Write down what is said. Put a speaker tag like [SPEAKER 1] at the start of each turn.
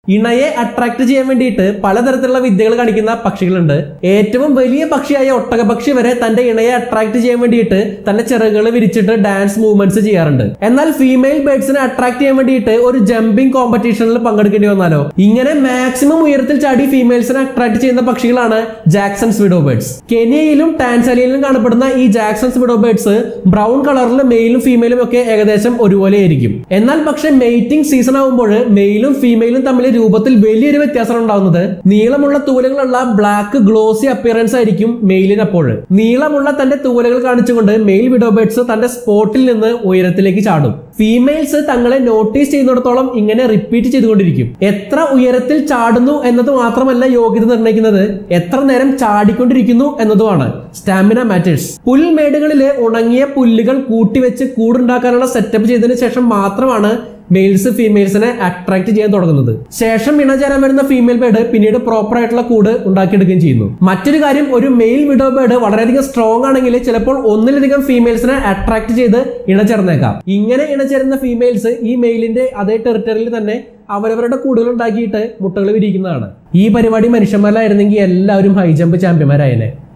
[SPEAKER 1] ഇണയെ അട്രാക്ട് ചെയ്യാൻ വേണ്ടിയിട്ട് പലതരത്തിലുള്ള വിദ്യകൾ കാണിക്കുന്ന പക്ഷികളുണ്ട് ഏറ്റവും വലിയ പക്ഷിയായ ഒട്ടകപക്ഷി വരെ തന്റെ ഇണയെ അട്രാക്ട് ചെയ്യാൻ വേണ്ടിയിട്ട് തന്റെ ചിറകുകൾ വിരിച്ചിട്ട് ഡാൻസ് മൂവ്മെന്റ്സ് ചെയ്യാറുണ്ട് എന്നാൽ ഫീമെയിൽ ബേർഡ്സിനെ അട്രാക്ട് ചെയ്യാൻ വേണ്ടിയിട്ട് ഒരു ജമ്പിംഗ് കോമ്പറ്റീഷനിൽ പങ്കെടുക്കേണ്ടി വന്നാലോ ഇങ്ങനെ മാക്സിമം ഉയരത്തിൽ ചാടി ഫീമെയിൽസിനെ അട്രാക്ട് ചെയ്യുന്ന പക്ഷികളാണ് ജാക്സൺസ് വിഡോ ബേർഡ്സ് കെനിയയിലും ടാൻസാനിയയിലും കാണപ്പെടുന്ന ഈ ജാക്സൺസ് വിഡോ ബേർഡ്സ് ബ്രൗൺ കളറിൽ മെയിലും ഫീമെയിലും ഒക്കെ ഏകദേശം ഒരുപോലെ ആയിരിക്കും എന്നാൽ പക്ഷെ മെയ്റ്റിംഗ് സീസൺ ആകുമ്പോൾ മെയിലും ഫീമെയിലും തമ്മിൽ രൂപത്തിൽ വലിയൊരു വ്യത്യാസം ഉണ്ടാകുന്നത് നീളമുള്ള തൂലങ്ങളുള്ള ബ്ലാക്ക് ഗ്ലോസി അപ്പിയറൻസ് ആയിരിക്കും മെയിലിന് അപ്പോൾ നീളമുള്ള തന്റെ തൂലകൾ കാണിച്ചുകൊണ്ട് മെയിൽ വിഡോ ബേർഡ്സ് തന്റെ സ്പോട്ടിൽ നിന്ന് ഉയരത്തിലേക്ക് ചാടും ഫീമെയിൽസ് തങ്ങളെ നോട്ടീസ് ചെയ്യുന്നിടത്തോളം ഇങ്ങനെ റിപ്പീറ്റ് ചെയ്തുകൊണ്ടിരിക്കും എത്ര ഉയരത്തിൽ ചാടുന്നു എന്നത് മാത്രമല്ല യോഗ്യത നിർണ്ണയിക്കുന്നത് എത്ര നേരം ചാടിക്കൊണ്ടിരിക്കുന്നു എന്നതുമാണ് സ്റ്റാമിന മാറ്റേഴ്സ് പുൽമേടുകളിലെ ഉണങ്ങിയ പുല്ലുകൾ കൂട്ടിവെച്ച് കൂടുണ്ടാക്കാനുള്ള സെറ്റപ്പ് ചെയ്തതിനു ശേഷം മാത്രമാണ് മെയിൽസ് ഫീമെയിൽസിനെ അട്രാക്ട് ചെയ്യാൻ തുടങ്ങുന്നത് ശേഷം ഇണചേരാൻ വരുന്ന ഫീമെയിൽ ബേർഡ് പിന്നീട് പ്രോപ്പർ ആയിട്ടുള്ള കൂട് ഉണ്ടാക്കിയെടുക്കുകയും ചെയ്യുന്നു മറ്റൊരു കാര്യം ഒരു മെയിൽ വിഡോ ബേർഡ് വളരെയധികം സ്ട്രോങ് ആണെങ്കിൽ ചിലപ്പോൾ ഒന്നിലധികം ഫീമെയിൽസിനെ അട്രാക്ട് ചെയ്ത് ഇണചേർന്നേക്കാം ഇങ്ങനെ ഇണചേരുന്ന ഫീമെയിൽസ് ഈ മെയിലിന്റെ അതേ ടെറിട്ടറിയിൽ തന്നെ അവരവരുടെ കൂടുകൾ ഉണ്ടാക്കിയിട്ട് മുട്ടകൾ വിരിക്കുന്നതാണ് ഈ പരിപാടി മനുഷ്യന്മാരായിരുന്നെങ്കിൽ എല്ലാവരും ഹൈ ജമ്പ് ചാമ്പ്യന്മാരായനെ